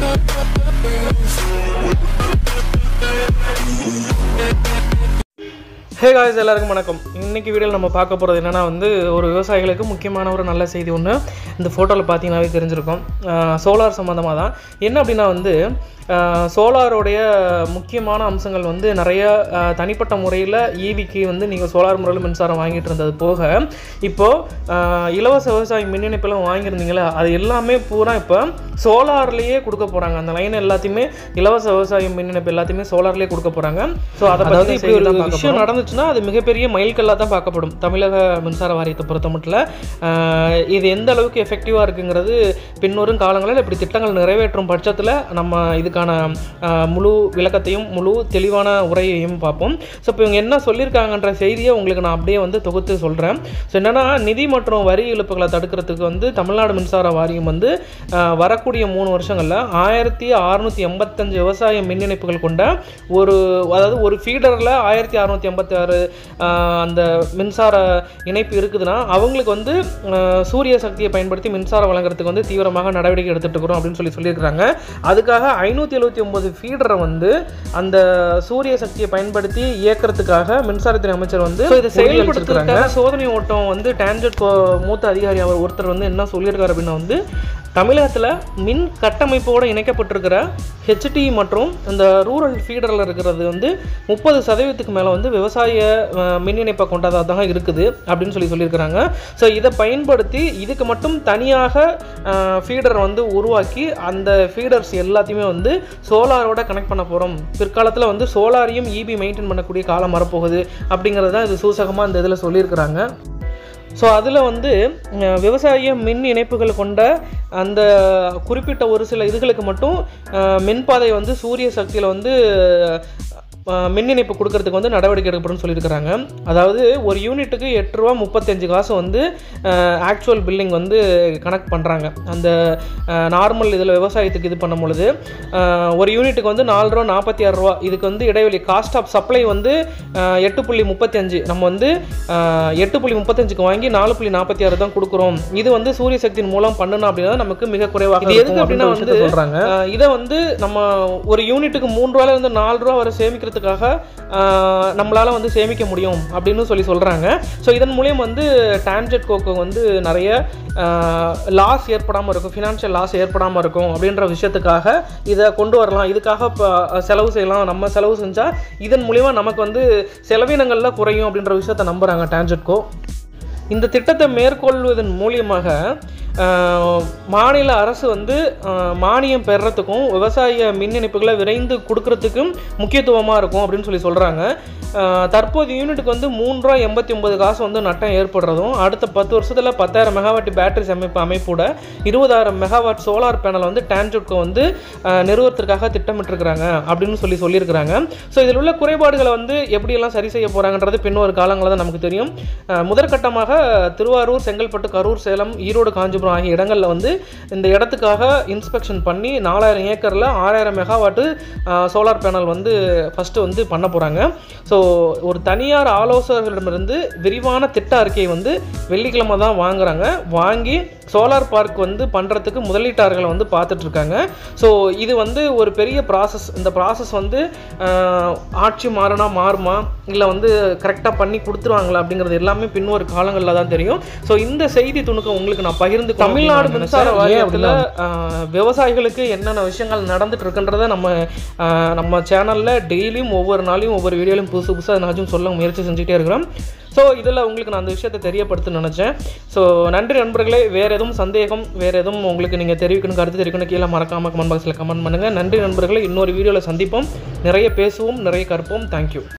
hey guys எல்லாருக்கும் வணக்கம் இன்னைக்கு வீடியோவில் நம்ம பார்க்க போகிறது என்னென்னா வந்து ஒரு விவசாயிகளுக்கு முக்கியமான ஒரு நல்ல செய்தி ஒன்று இந்த ஃபோட்டோவில் பார்த்தீங்கன்னாவே தெரிஞ்சிருக்கும் சோலார் சம்மந்தமாக தான் என்ன அப்படின்னா வந்து சோலாரோடைய முக்கியமான அம்சங்கள் வந்து நிறைய ஆஹ், தனிப்பட்ட முறையில் ஈவிக்கு வந்து நீங்கள் சோலார் முறையில் மின்சாரம் வாங்கிட்டு இருந்தது போக இப்போது இலவச விவசாய மின் இணைப்பெல்லாம் வாங்கியிருந்தீங்களே அது எல்லாமே பூரா இப்போ சோலார்லேயே கொடுக்க போகிறாங்க அந்த லைன் எல்லாத்தையுமே இலவச விவசாய மின் இணைப்பு எல்லாத்தையுமே சோலார்லேயே கொடுக்க போகிறாங்க ஸோ அதை பற்றி இப்படி ஒரு விஷயம் நடந்துச்சுன்னா அது மிகப்பெரிய மைல்கல்லாக தான் பார்க்கப்படும் தமிழக மின்சார வாரியத்தை பொறுத்த மட்டும் ஆஹ், இது எந்த அளவுக்கு எஃபெக்டிவாக இருக்குங்கிறது பின்வரும் காலங்களில் இப்படி திட்டங்கள் நிறைவேற்றும் பட்சத்தில் நம்ம இதுக்கான ஆஹ், முழு விளக்கத்தையும் முழு தெளிவான உரையையும் பார்ப்போம் ஸோ இப்போ இவங்க என்ன சொல்லியிருக்காங்கன்ற செய்தியை உங்களுக்கு நான் அப்படியே வந்து தொகுத்து சொல்கிறேன் ஸோ என்னென்னா நிதி மற்றும் வரி இழப்புகளை தடுக்கிறதுக்கு வந்து தமிழ்நாடு மின்சார வாரியம் வந்து ஆஹ், வரக்கூடிய மூணு வருஷங்களில் ஆயிரத்தி அறுநூற்றி எண்பத்தஞ்சு விவசாய மின் இணைப்புகள் கொண்ட ஒரு அதாவது ஒரு ஃபீடரில் ஆயிரத்தி அறுநூற்றி எண்பத்தி ஆறு அந்த மின்சார இணைப்பு இருக்குதுன்னா அவங்களுக்கு வந்து ஆஹ், சூரிய சக்தியை பயன்படுத்தி மின்சாரம் வழங்குறதுக்கு வந்து தீவிரமாக நடவடிக்கை எடுத்துட்டு இருக்கிறோம் அப்படின்னு சொல்லி சொல்லியிருக்கிறாங்க அதுக்காக ஐநூற்றி எழுபத்தி ஒன்பது ஃபீடரை வந்து அந்த சூரிய சக்தியை பயன்படுத்தி இயக்கிறதுக்காக மின்சாரத்துறை அமைச்சர் வந்து so இதை செயல்படுத்துறதுக்காக சோதனை ஓட்டம் வந்து டான்ஜெட் மூத்த அதிகாரி அவர் ஒருத்தர் வந்து என்ன சொல்லியிருக்காரு அப்படின்னா வந்து தமிழகத்தில் மின் கட்டமைப்போடு இணைக்கப்பட்டிருக்கிற ஹெச்டி மற்றும் இந்த ரூரல் ஃபீடரில் இருக்கிறது வந்து முப்பது சதவீதத்துக்கு மேலே வந்து விவசாய அஹ், மின் இணைப்பை கொண்டதாக தான் இருக்குது அப்படின்னு சொல்லி சொல்லியிருக்கிறாங்க ஸோ இதை பயன்படுத்தி இதுக்கு மட்டும் தனியாக ஃபீடர் வந்து உருவாக்கி அந்த ஃபீடர்ஸ் எல்லாத்தையுமே வந்து சோலாரோட கனெக்ட் பண்ண போகிறோம் பிற்காலத்தில் வந்து சோலாரையும் இபி மெயின்டைன் பண்ணக்கூடிய காலம் வரப்போகுது அப்படிங்கிறது தான் இது சூசகமாக இந்த இதில் சொல்லியிருக்கிறாங்க ஸோ அதில் வந்து அஹ், விவசாய மின் இணைப்புகள் கொண்ட அந்த குறிப்பிட்ட ஒரு சில இதுகளுக்கு மட்டும் அஹ், மின்பாதை வந்து சூரிய சக்தியில் வந்து அஹ், மின் இணைப்பு கொடுக்கறதுக்கு வந்து நடவடிக்கை எடுக்கப்படும் சொல்லியிருக்கிறாங்க அதாவது ஒரு யூனிட்டுக்கு எட்டு ரூபா முப்பத்தஞ்சு காசு வந்து ஆக்சுவல் பில்லிங் வந்து கனெக்ட் பண்ணுறாங்க அந்த நார்மல் இதில் விவசாயத்துக்கு இது பண்ணும் பொழுது அஹ், ஒரு யூனிட்டுக்கு வந்து நாலு ரூபா நாற்பத்தி ஆறு ரூபா இதுக்கு வந்து இடைவெளி காஸ்ட் ஆஃப் சப்ளை வந்து அஹ், எட்டு புள்ளி முப்பத்தி அஞ்சு நம்ம வந்து அஹ், எட்டு புள்ளி முப்பத்தஞ்சுக்கு வாங்கி நாலு புள்ளி நாற்பத்தி ஆறு தான் கொடுக்குறோம் இது வந்து சூரிய சக்தியின் மூலம் பண்ணணும் அப்படின்னா நமக்கு மிக குறைவாக இது எதுக்கு அப்படின்னா வந்து சொல்கிறாங்க இதை வந்து நம்ம ஒரு யூனிட்டுக்கு மூணு ரூபாயில இருந்து நாலு ரூபா வரை சேமிக்கிறதுக்காக அஹ், நம்மளால வந்து சேமிக்க முடியும் அப்படின்னு சொல்லி சொல்கிறாங்க ஸோ இதன் மூலியம் வந்து டான்ஜெட் கோக்கு வந்து நிறைய லாஸ் ஏற்படாமல் இருக்கும் ஃபினான்ஷியல் லாஸ் ஏற்படாமல் இருக்கும் அப்படின்ற விஷயத்துக்காக இதை கொண்டு வரலாம் இதுக்காக இப்போ செலவு செய்யலாம் நம்ம செலவு செஞ்சால் இதன் மூலிமா நமக்கு வந்து செலவினங்கள்லாம் குறையும் அப்படின்ற விஷயத்தை நம்புகிறாங்க டான்ஜெட்கோ இந்த திட்டத்தை மேற்கொள்வதன் மூலியமாக ஆஹ், மாநில அரசு வந்து ஆஹ், மானியம் பெறத்துக்கும் விவசாய மின் இணைப்புகளை விரைந்து கொடுக்கறதுக்கும் முக்கியத்துவமாக இருக்கும் அப்படின்னு சொல்லி சொல்கிறாங்க தற்போது யூனிட்டுக்கு வந்து மூணு ரூபா எண்பத்தி ஒன்பது காசு வந்து நட்டம் ஏற்படுறதும் அடுத்த பத்து வருஷத்தில் பத்தாயிரம் மெகாவாட் பேட்டரி அமைப்பு அமைப்போட இருபதாயிரம் மெகாவாட் சோலார் பேனல் வந்து டான்ஜெட்கோ வந்து ஆஹ், நிறுவனத்திற்காக திட்டமிட்டிருக்கிறாங்க அப்படின்னு சொல்லி சொல்லியிருக்கிறாங்க ஸோ இதில் உள்ள குறைபாடுகளை வந்து எப்படியெல்லாம் சரி செய்ய போகிறாங்கன்றது பின்னொரு காலங்களில் தான் நமக்கு தெரியும் ஆஹ், முதற்கட்டமாக திருவாரூர் செங்கல்பட்டு கரூர் சேலம் ஈரோடு காஞ்சிபுரம் ஆகிய இடங்களில் வந்து இந்த இடத்துக்காக இன்ஸ்பெக்ஷன் பண்ணி நாலாயிரம் ஏக்கரில் ஆறாயிரம் மெகாவாட்டு சோலார் பேனல் வந்து ஃபஸ்ட்டு வந்து பண்ண போகிறாங்க ஸோ ஒரு தனியார் ஆலோசகர்களிடமிருந்து விரிவான திட்ட அறிக்கையை வந்து வெள்ளிக்கிழமை தான் வாங்குறாங்க வாங்கி சோலார் பார்க் வந்து பண்ணுறதுக்கு முதலீட்டாளர்களை வந்து பார்த்துட்ருக்காங்க ஸோ இது வந்து ஒரு பெரிய ப்ராசஸ் இந்த ப்ராசஸ் வந்து ஆஹ், ஆட்சி மாறினா மாறுமா இல்லை வந்து கரெக்டாக பண்ணி கொடுத்துருவாங்களா அப்படிங்கிறது எல்லாமே பின்வரும் காலங்களில் தான் தெரியும் ஸோ இந்த செய்தி துணுக்கம் உங்களுக்கு நான் பகிர்ந்து தமிழ்நாடு மின்சார வாரியத்தில் விவசாயிகளுக்கு என்னென்ன விஷயங்கள் நடந்துட்டு இருக்குன்றதை நம்ம ஆஹ், நம்ம சேனலில் டெய்லியும் ஒவ்வொரு நாளையும் ஒவ்வொரு வீடியோலையும் புதுசு புதுசாக என்னாச்சும் சொல்ல முயற்சி செஞ்சுட்டே இருக்கிறோம் ஸோ இதில் உங்களுக்கு நான் அந்த விஷயத்தை தெரியப்படுத்த நினச்சேன் ஸோ நன்றி நண்பர்களே வேறு எதுவும் சந்தேகம் வேறு எதுவும் உங்களுக்கு நீங்கள் தெரிவிக்கணும் கருத்து தெரிவிக்கணும் கீழே மறக்காமல் கமெண்ட் பாக்ஸில் கமெண்ட் பண்ணுங்கள் நன்றி நண்பர்களே இன்னொரு வீடியோவில் சந்திப்போம் நிறைய பேசுவோம் நிறைய கற்போம் தேங்க்யூ